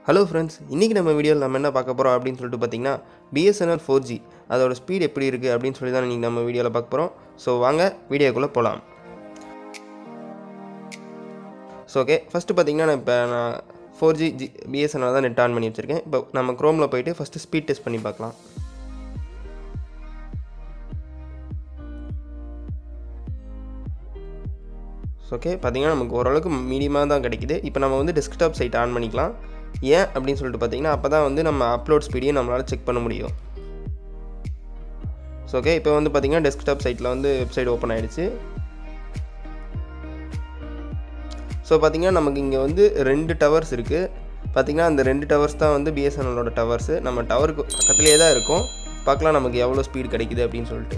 hello friends இன்றைக்கி நம்ம வீடியோவில் நம்ம என்ன பார்க்க போகிறோம் அப்படின்னு சொல்லிட்டு பார்த்தீங்கன்னா பிஎஸ்என்எல் ஃபோர் ஜி அதோட ஸ்பீட் எப்படி இருக்குது அப்படின்னு சொல்லி தான் இன்றைக்கி நம்ம வீடியோவில் பார்க்க போகிறோம் ஸோ வாங்க வீடியோக்குள்ளே போகலாம் ஸோ ஓகே ஃபஸ்ட்டு பார்த்தீங்கன்னா நான் இப்போ நான் ஃபோர் ஜி ஜி பிஎஸ்என்எல் தான் நெட் ஆன் பண்ணி வச்சுருக்கேன் இப்போ நம்ம க்ரோமில் போயிட்டு ஃபஸ்ட்டு ஸ்பீட் டெஸ்ட் பண்ணி பார்க்கலாம் ஓகே பார்த்தீங்கன்னா நமக்கு ஓரளவுக்கு மீடியமாக தான் கிடைக்குது இப்போ நம்ம வந்து டெஸ்க்டாப் சைட் ஆன் பண்ணிக்கலாம் ஏன் அப்படின்னு சொல்லிட்டு பார்த்தீங்கன்னா அப்போ தான் வந்து நம்ம அப்லோட் ஸ்பீடையும் நம்மளால் செக் பண்ண முடியும் ஸோ ஓகே இப்போ வந்து பார்த்தீங்கன்னா டெஸ்க்டாப் சைட்டில் வந்து வெப்சைட் ஓப்பன் ஆகிடுச்சு ஸோ பார்த்தீங்கன்னா நமக்கு இங்கே வந்து ரெண்டு டவர்ஸ் இருக்குது பார்த்தீங்கன்னா அந்த ரெண்டு டவர்ஸ் தான் வந்து பிஎஸ்என்எலோட டவர்ஸு நம்ம டவருக்கு பக்கத்துலேயே தான் இருக்கும் பார்க்கலாம் நமக்கு எவ்வளோ ஸ்பீட் கிடைக்குது அப்படின்னு சொல்லிட்டு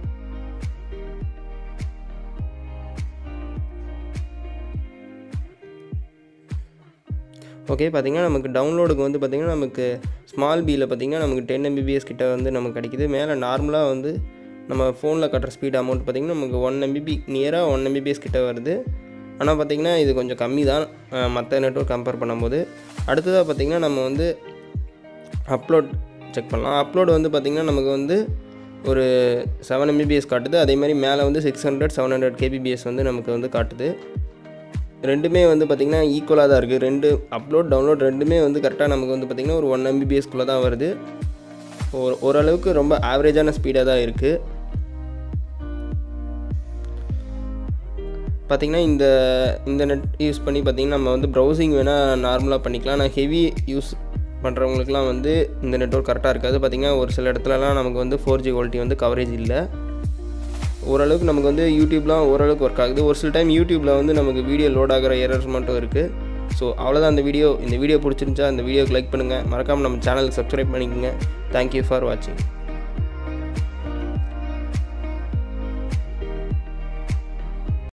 ஓகே பார்த்திங்கன்னா நமக்கு டவுன்லோடுக்கு வந்து பார்த்திங்கன்னா நமக்கு ஸ்மால் பியில் பார்த்திங்கன்னா நமக்கு டென் எம்பிபிஎஸ் கிட்ட வந்து நமக்கு கிடைக்குது மேலே நார்மலாக வந்து நம்ம ஃபோனில் கட்டுற ஸ்பீட் அமௌண்ட் பார்த்திங்கன்னா நமக்கு ஒன் எம்பிபி நியராக ஒன் எம்பிபிஎஸ் கிட்ட வருது ஆனால் பார்த்திங்கன்னா இது கொஞ்சம் கம்மி தான் மற்ற நெட்ஒர்க் கம்பேர் பண்ணும்போது அடுத்ததாக பார்த்திங்கன்னா நம்ம வந்து அப்லோட் செக் பண்ணலாம் அப்லோட் வந்து பார்த்திங்கன்னா நமக்கு வந்து ஒரு செவன் எம்பிபிஎஸ் காட்டுது அதே மாதிரி மேலே வந்து six hundred seven hundred KBPS வந்து நமக்கு வந்து காட்டுது ரெண்டுமே வந்து பார்த்திங்கன்னா ஈக்குவலாக தான் இருக்குது ரெண்டு அப்லோட் டவுன்லோட் ரெண்டுமே வந்து கரெக்டாக நமக்கு வந்து பார்த்திங்கன்னா ஒரு ஒன் எம்பிபிஎஸ்குள்ளே தான் வருது ஒரு ஓரளவுக்கு ரொம்ப ஆவரேஜான ஸ்பீடாக தான் இருக்குது பார்த்திங்கன்னா இந்த இந்த நெட் யூஸ் பண்ணி பார்த்திங்கன்னா நம்ம வந்து ப்ரௌசிங் வேணால் நார்மலாக பண்ணிக்கலாம் நான் ஹெவி யூஸ் பண்ணுறவங்களுக்குலாம் வந்து இந்த நெட்ஒர்க் கரெக்டாக இருக்காது பார்த்திங்கன்னா ஒரு சில இடத்துலலாம் நமக்கு வந்து ஃபோர் ஜி குவாலிட்டி வந்து கவரேஜ் இல்லை ஓரளவுக்கு நமக்கு வந்து யூடியூப்லாம் ஓரளவுக்கு ஒர்க் ஆகுது ஒரு சில டைம் யூடியூப்பில் வந்து நமக்கு வீடியோ லோட் ஆகிற எரர்ஸ் மட்டும் இருக்குது ஸோ அவ்வளோதான் அந்த வீடியோ இந்த வீடியோ பிடிச்சிருந்துச்சா அந்த வீடியோக்கு லைக் பண்ணுங்கள் மறக்காமல் நம்ம சேனலுக்கு சப்ஸ்கிரைப் பண்ணிக்கோங்க தேங்க்யூ ஃபார் வாட்சிங்